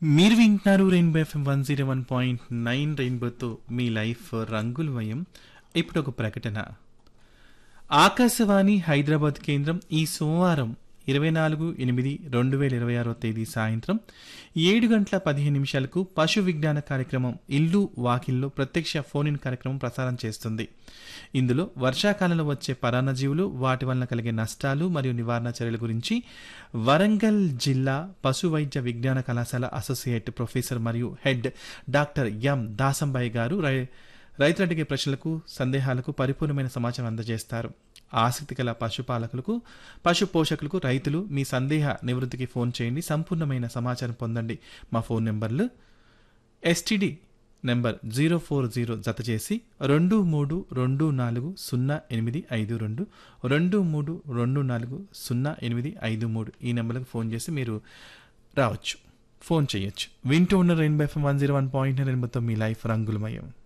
మీరు వింటున్నారు rainbow FM one zero one point nine రెయిన్బోతో మీ లైఫ్ రంగులమయం ఇప్పుడు ఒక ప్రకటన ఆకాశవాణి హైదరాబాద్ కేంద్రం ఈ సోమవారం ఇరవై నాలుగు ఎనిమిది రెండు వేల ఇరవై ఆరో తేదీ సాయంత్రం ఏడు గంటల పదిహేను నిమిషాలకు పశు విజ్ఞాన కార్యక్రమం ఇల్లు వాకిల్లో ప్రత్యక్ష ఫోన్ ఇన్ కార్యక్రమం ప్రసారం చేస్తుంది ఇందులో వర్షాకాలంలో వచ్చే పరాన్నజీవులు వాటి వలన కలిగే నష్టాలు మరియు నివారణ చర్యల గురించి వరంగల్ జిల్లా పశు వైద్య విజ్ఞాన కళాశాల అసోసియేట్ ప్రొఫెసర్ మరియు హెడ్ డాక్టర్ ఎం దాసంబాయి గారు రై రైతులు అడిగే ప్రశ్నలకు సందేహాలకు పరిపూర్ణమైన సమాచారం అందజేస్తారు ఆసక్తి గల పశుపాలకులకు పశు పోషకులకు రైతులు మీ సందేహ నివృత్తికి ఫోన్ చేయండి సంపూర్ణమైన సమాచారం పొందండి మా ఫోన్ నెంబర్లు STD number zero four zero జత చేసి రెండు మూడు రెండు నాలుగు సున్నా ఎనిమిది ఐదు రెండు రెండు మూడు రెండు నాలుగు సున్నా ఎనిమిది ఐదు మూడు ఈ నెంబర్లకు ఫోన్ చేసి మీరు రావచ్చు ఫోన్ చేయొచ్చు వింటూ ఉన్న rainbow FM one zero one point రెయిన్బోతో మీ లైఫ్ రంగులమయం